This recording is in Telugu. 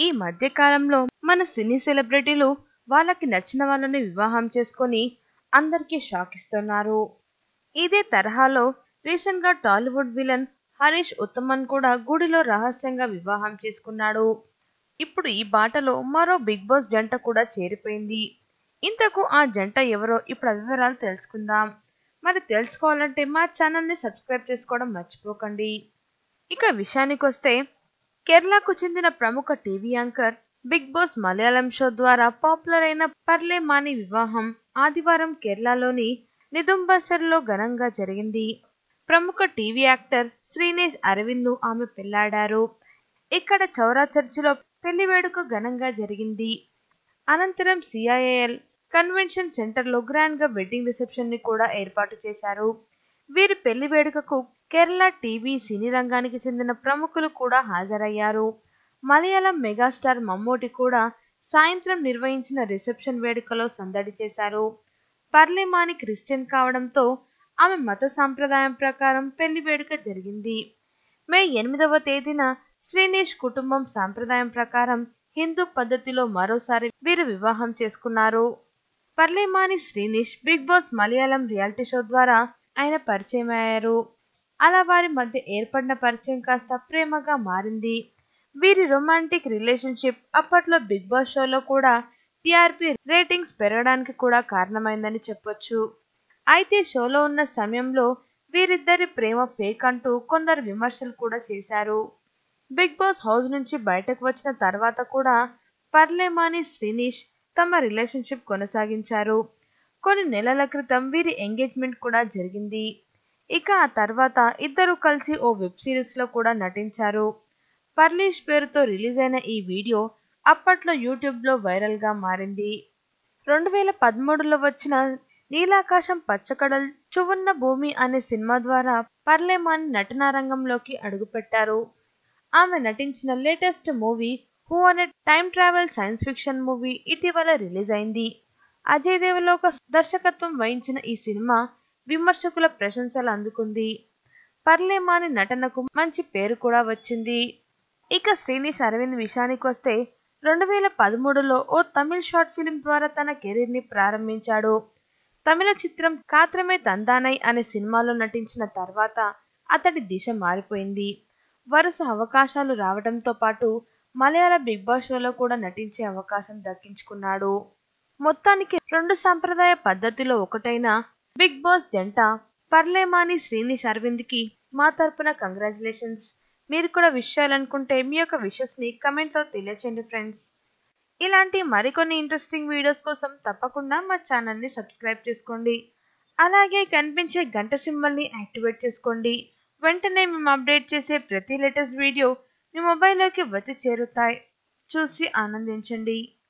ఈ మధ్య కాలంలో మన సినీ సెలబ్రిటీలు వాళ్ళకి నచ్చిన వాళ్ళని వివాహం చేసుకొని అందరికీ షాక్ ఇస్తున్నారు ఇదే తరహాలో రీసెంట్ గా టాలీవుడ్ విలన్ హరీష్ ఉత్తమన్ కూడా గుడిలో రహస్యంగా వివాహం చేసుకున్నాడు ఇప్పుడు ఈ బాటలో మరో బిగ్ బాస్ జంట కూడా చేరిపోయింది ఇంతకు ఆ జంట ఎవరో ఇప్పుడు ఆ వివరాలు తెలుసుకుందాం మరి తెలుసుకోవాలంటే మా ఛానల్ని సబ్స్క్రైబ్ చేసుకోవడం మర్చిపోకండి ఇక విషయానికి వస్తే కేరళకు చెందిన ప్రముఖ TV anchor Big Boss Malayalam show ద్వారా పాపులర్ అయిన పర్లే మాని వివాహం ఆదివారం కేరళలోని నిదుంబసర్లో ఘనంగా జరిగింది ప్రముఖ టీవీ యాక్టర్ శ్రీనేష్ అరవింద్ ను ఆమె పెళ్లాడారు ఇక్కడ చౌరా చర్చిలో పెళ్లి వేడుక ఘనంగా జరిగింది అనంతరం సిఐఏఎల్ కన్వెన్షన్ సెంటర్లో గ్రాండ్ గా వెడ్డింగ్ రిసెప్షన్ ని కూడా ఏర్పాటు చేశారు వీరి పెళ్లి వేడుకకు కేరళ టీవీ సినీ రంగానికి చెందిన ప్రముఖులు కూడా హాజరయ్యారు మలయాళం మెగాస్టార్ మమ్మూటి కూడా సాయంత్రం నిర్వహించిన రిసెప్షన్ వేడుకలో సందడి చేశారు పర్లేమాని క్రిస్టియన్ కావడంతో ఆమె మత సాంప్రదాయం ప్రకారం పెళ్లి వేడుక జరిగింది మే ఎనిమిదవ తేదీన శ్రీనేష్ కుటుంబం సాంప్రదాయం ప్రకారం హిందూ పద్ధతిలో మరోసారి వీరు వివాహం చేసుకున్నారు పర్లేమాని శ్రీనిష్ big Boss Malayalam reality show ద్వారా ఆయన పరిచయం అయ్యారు అలా వారి మధ్య ఏర్పడిన పరిచయం కాస్త ప్రేమగా మారింది వీరి రొమాంటిక్ రిలేషన్షిప్ అప్పట్లో బిగ్ బాస్ షోలో కూడా టీఆర్పీ రేటింగ్స్ పెరగడానికి కూడా కారణమైందని చెప్పొచ్చు అయితే షోలో ఉన్న సమయంలో వీరిద్దరి ప్రేమ ఫేక్ అంటూ కొందరు విమర్శలు కూడా చేశారు బిగ్ బాస్ హౌస్ నుంచి బయటకు వచ్చిన తర్వాత కూడా పర్లేమాని శ్రీనిష్ తమ రిలేషన్షిప్ కొనసాగించారు కొన్ని నెలల క్రితం వీరి ఎంగేజ్మెంట్ కూడా జరిగింది ఇక ఆ తర్వాత ఇద్దరు కలిసి ఓ వెబ్ సిరీస్ లో కూడా నటించారు పర్లీష్ పేరుతో రిలీజ్ అయిన ఈ వీడియో అప్పట్లో యూట్యూబ్ లో వైరల్ గా మారింది రెండు వేల పదమూడులో వచ్చిన నీలాకాశం పచ్చకడల్ చువున్న భూమి అనే సినిమా ద్వారా పర్లేమాని నటనా రంగంలోకి అడుగుపెట్టారు ఆమె నటించిన లేటెస్ట్ మూవీ హూ అనే time travel science fiction movie ఇటీవల రిలీజ్ అయింది అజయ్ దేవలోక దర్శకత్వం వహించిన ఈ సినిమా విమర్శకుల ప్రశంసలు అందుకుంది పర్లేమాని నటనకు మంచి పేరు కూడా వచ్చింది ఇక శ్రీనిష్ అరవింద్ విషయానికి వస్తే రెండు వేల పదమూడులో ఓ తమిళ్ షార్ట్ ఫిల్మ్ ద్వారా తన కెరీర్ ని ప్రారంభించాడు తమిళ చిత్రం కాత్రమే తందానై అనే సినిమాలో నటించిన తర్వాత అతడి దిశ మారిపోయింది వరుస అవకాశాలు రావడంతో పాటు మలయాళ బిగ్ బాస్ షోలో కూడా నటించే అవకాశం దక్కించుకున్నాడు మొత్తానికి రెండు సాంప్రదాయ పద్ధతిలో ఒకటైన బిగ్ బాస్ జంట పర్లేమాని శ్రీనిష్ అరవింద్ కి మా తరపున కంగ్రాచులేషన్స్ మీరు కూడా విష్ చేయాలనుకుంటే మీ యొక్క విషెస్ ని కమెంట్ లో తెలియచేయండి ఫ్రెండ్స్ ఇలాంటి మరికొన్ని ఇంట్రెస్టింగ్ వీడియోస్ కోసం తప్పకుండా మా ఛానల్ ని సబ్స్క్రైబ్ చేసుకోండి అలాగే కనిపించే గంట సింబల్ ని యాక్టివేట్ చేసుకోండి వెంటనే మేము అప్డేట్ చేసే ప్రతి లేటెస్ట్ వీడియో మీ మొబైల్లోకి వచ్చి చేరుతాయి చూసి ఆనందించండి